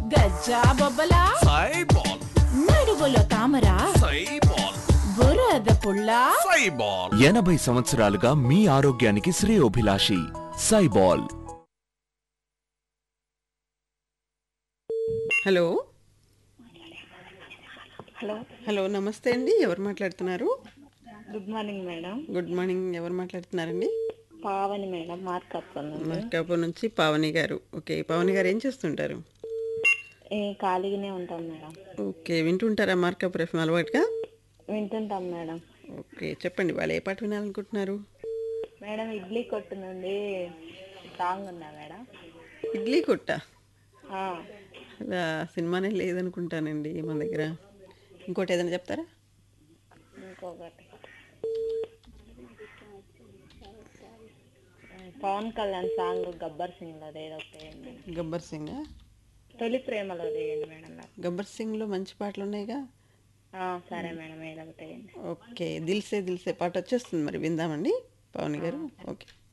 గజ్జా బొబ్బలా సైబాల్ నడువులో తామర సైబాల్ బురద పుల్ల సైబాల్ ఎనభై సంవత్సరాలుగా మీ ఆరోగ్యానికి శ్రేయోభిలాషి సైబాల్ హలో హలో హలో నమస్తే అండి ఎవరు మాట్లాడుతున్నారు good morning madam good morning ఎవరు మాట్లాడుతున్నారండి పావని మేడం మార్కప్ మార్కాపూర్ నుంచి పావని గారు ఓకే పావని గారు ఏం చేస్తుంటారు ఖాళీగానే ఉంటాం మేడం ఓకే వింటుంటారా మార్కాపూర్ ఎఫ్ఎం అలవాటుగా వింటుంటాం మేడం ఓకే చెప్పండి వాళ్ళు ఏ పాట వినాలనుకుంటున్నారు మేడం ఇడ్లీ కొట్టు నుండి సాంగ్ ఉందా మేడం ఇడ్లీ కొట్ట ఆ, అలా సినిమానే లేదనుకుంటానండి మన దగ్గర ఇంకోటి ఏదైనా చెప్తారా ఇంకొకటి పవన్ కళ్యాణ్ సాంగ్ గబ్బర్ సింగ్ లో ఏదో ఒకటి వేయండి మేడం. గబ్బర్ సింగ్ తొలి ప్రేమలో వేయండి మేడం నాకు గబ్బర్ సింగ్లో మంచి పాటలు ఉన్నాయిగా ఆ, సరే మేడం ఏదో ఒకటి వేయండి ఓకే దిల్సే దిల్సే పాట వచ్చేస్తుంది మరి విందామండి పవన్ గారు ఓకే